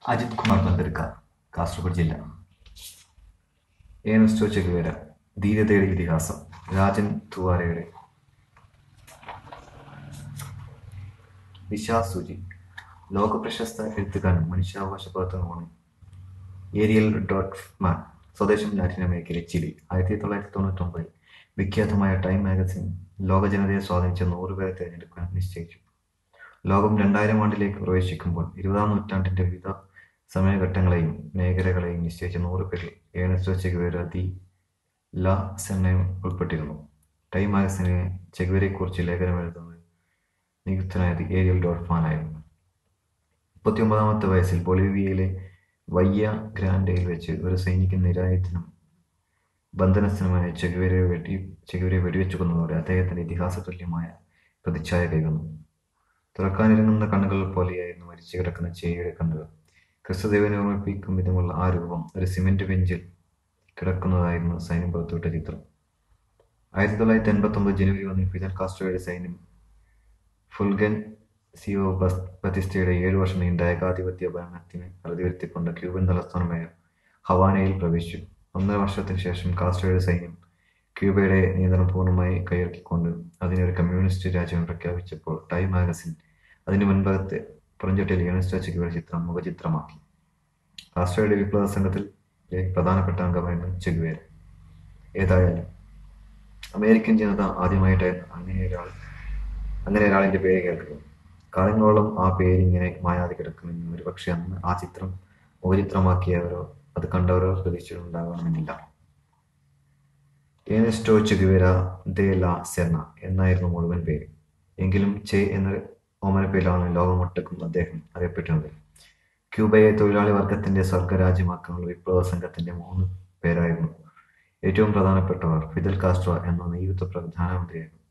അജിത് കുമാർ ബന്ദർക്ക കാസർഗോഡ് ജില്ല Ernesto Che Guevara ധീരതയുടെ ഇതിഹാസം രാജൻ തുവാരയുടെ ദിശാ സൂചി ലോക പ്രശസ്ത എഴുത്തുകാരനും മനുഷ്യാവകാശ പ്രവർത്തകനുമാണ് ഏരിയൽ ഡോട്ട്മാൻ സ്വദേശം ലാറ്റിൻ അമേരിക്കയിലെ ചിലി ആയിരത്തി തൊള്ളായിരത്തി തൊണ്ണൂറ്റി ഒമ്പതിൽ വിഖ്യാതമായ ടൈം മാഗസിൻ ലോക ജനതയെ സ്വാധീനിച്ച നൂറുപേരെ തിരഞ്ഞെടുക്കാൻ നിശ്ചയിച്ചു ലോകം രണ്ടായിരം ആണ്ടിലേക്ക് പ്രവേശിക്കുമ്പോൾ ഇരുപതാം നൂറ്റാണ്ടിന്റെ വിവിധ സമയഘട്ടങ്ങളെയും മേഖലകളെയും നിശ്ചയിച്ച നൂറ് പേരിൽ ഏണസ്റ്റോ ചെഗുവേര ദി ല സെന്നയും ഉൾപ്പെട്ടിരുന്നു ടൈം മാഗസിനെ ചെഗുവേരയെക്കുറിച്ച് ലേഖനം എഴുതുന്നത് നിയുക്തനായത് ഏരിയൽ ഡോട്ട്മാനായിരുന്നു മുപ്പത്തിയൊമ്പതാമത്തെ വയസ്സിൽ ബൊളീവിയയിലെ വയ്യ ഗ്രാൻഡയിൽ വെച്ച് ഒരു സൈനികൻ നിരായുധനും ബന്ധനസ്ഥനുമായ ചെഗുവേരയെ വെടി ചെഗുവേരയെ വെടിവെച്ചു കൊന്നതോടെ അദ്ദേഹത്തിന്റെ ഇതിഹാസ തുല്യമായ പ്രതിച്ഛായ കൈവന്നു തുറക്കാനിറങ്ങുന്ന കണ്ണുകൾ പോലെയായിരുന്നു മരിച്ചു കിടക്കുന്ന ചേയുടെ കണ്ണുകൾ ക്രിസ്തുദേവനെ ഓർമ്മിപ്പിക്കും വിധമുള്ള ആ രൂപം ഒരു സിമന്റ് ബെഞ്ചിൽ കിടക്കുന്നതായിരുന്നു സൈന്യം പുറത്തുവിട്ട ചിത്രം ആയിരത്തി തൊള്ളായിരത്തി എൺപത്തി ഒമ്പത് ജനുവരി ഒന്നിൽ ഫിദൽ കാസ്ട്രോയുടെ സൈന്യം ഫുൽഗൻ സിയോ ബസ് ബത്തിസ്റ്റയുടെ ഏഴു വർഷം നീണ്ട ഏകാധിപത്യ ഭരണത്തിന് അറുതി വരുത്തിക്കൊണ്ട് ക്യൂബൻ തലസ്ഥാനമായ ഹവാനയിൽ പ്രവേശിച്ചു ഒന്നര വർഷത്തിന് ശേഷം കാസ്ട്രോയുടെ സൈന്യം ക്യൂബയുടെ നിയന്ത്രണം പൂർണ്ണമായി കൈയടക്കിക്കൊണ്ട് അതിനൊരു കമ്മ്യൂണിസ്റ്റ് രാജ്യം പ്രഖ്യാപിച്ചപ്പോൾ ടൈം മാഗസിൻ അതിന് മുൻപത്തെ പുറഞ്ചൊട്ടിയിൽ യൂണിസ്റ്റോ ചെക്കുവയുടെ ചിത്രം മുഖചിത്രമാക്കി കാസ്ട്രോയുടെ വിപ്ലവ സംഘത്തിലെ പ്രധാനപ്പെട്ട അംഗമായിരുന്നു ചെഗുവേര ഏതായാലും അമേരിക്കൻ ജനത ആദ്യമായിട്ടായിരുന്നു അങ്ങനെ ഒരാൾ അങ്ങനെ ഒരാളിന്റെ പേര് കേൾക്കുക കാലങ്ങളോളം ആ പേര് ഇങ്ങനെ മായാതെ കിടക്കുമെന്ന് ഒരു പക്ഷെ അന്ന് ആ ചിത്രം മുഖചിത്രമാക്കിയവരോ അത് കണ്ടവരോ പ്രതീക്ഷിച്ചിട്ടുണ്ടാകണമെന്നില്ല ഏനസ്റ്റോ ചെഗുവേര ദേ ലാ സെർണ എന്നായിരുന്നു മുഴുവൻ പേര് എങ്കിലും ചെ എന്ന ഓമന പേരിലാണ് ലോകമൊട്ടുക്കും അദ്ദേഹം അറിയപ്പെട്ടിരുന്നത് ക്യൂബയെ തൊഴിലാളി വർഗത്തിന്റെ സ്വർഗരാജ്യമാക്കാനുള്ള വിപ്ലവ സംഘത്തിന്റെ മൂന്ന് പേരായിരുന്നു ഏറ്റവും പ്രധാനപ്പെട്ടവർ ഫിദൽ കാസ്ട്രോ എന്ന നിയുക്ത പ്രധാനമന്ത്രിയായിരുന്നു